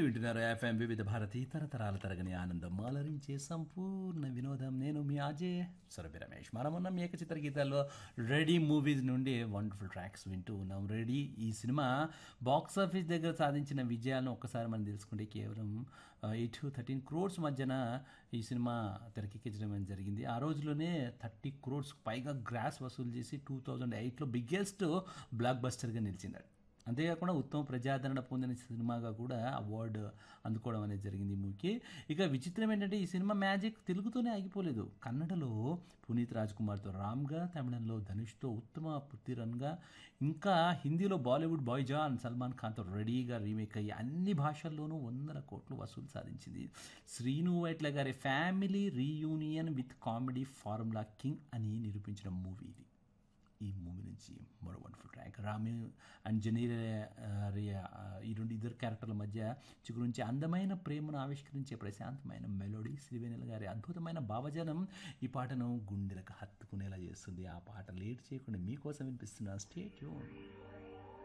మీరు వింటున్నారు ఎఫ్ఎం వివిధ భారతి తరతరాల తరగని ఆనందం మాలరించే సంపూర్ణ వినోదం నేను మీ అజయ్ సురభి రమేష్ మనమున్న ఏక చిత్ర గీతాల్లో రెడీ మూవీస్ నుండి వండర్ఫుల్ ట్రాక్స్ వింటూ ఉన్నాం రెడీ ఈ సినిమా బాక్స్ ఆఫీస్ దగ్గర సాధించిన విజయాలను ఒక్కసారి మనం తెలుసుకుంటే కేవలం ఎయిట్ టు థర్టీన్ క్రోర్స్ మధ్యన ఈ సినిమా తెరకెక్కించడం అనేది జరిగింది ఆ రోజులోనే థర్టీ క్రోర్స్ పైగా గ్రాస్ వసూలు చేసి టూ థౌజండ్ ఎయిట్లో బిగ్గెస్ట్ బ్లాక్ బస్టర్గా నిలిచింది అంతేకాకుండా ఉత్తమ ప్రజాదరణ పొందిన సినిమాగా కూడా అవార్డు అందుకోవడం అనేది జరిగింది ఈ మూవీకి ఇక విచిత్రం ఏంటంటే ఈ సినిమా మ్యాజిక్ తెలుగుతోనే ఆగిపోలేదు కన్నడలో పునీత్ రాజ్ కుమార్తో రామ్గా తమిళంలో ధనుష్తో ఉత్తమ పుత్తిరన్గా ఇంకా హిందీలో బాలీవుడ్ బాయ్ జాన్ సల్మాన్ ఖాన్తో రెడీగా రీమేక్ అయ్యి అన్ని భాషల్లోనూ వందల కోట్లు వసూలు సాధించింది శ్రీను వైట్ల గారి family reunion with comedy formula king అని నిరూపించిన మూవీ ఇది ఈ మూవీ నుంచి మరో వండర్ఫుల్ ట్రాక్ రామి అండ్ జనీర రియా ఈ రెండు ఇద్దరు క్యారెక్టర్ల మధ్య చిగురించి అందమైన ప్రేమను ఆవిష్కరించే ప్రశాంతమైన మెలోడీ శ్రీవేణుల గారి అద్భుతమైన భావజనం ఈ పాటను గుండెలకు హత్తుకునేలా చేస్తుంది ఆ పాట లేట్ చేయకుండా మీకోసం వినిపిస్తున్న స్టేట్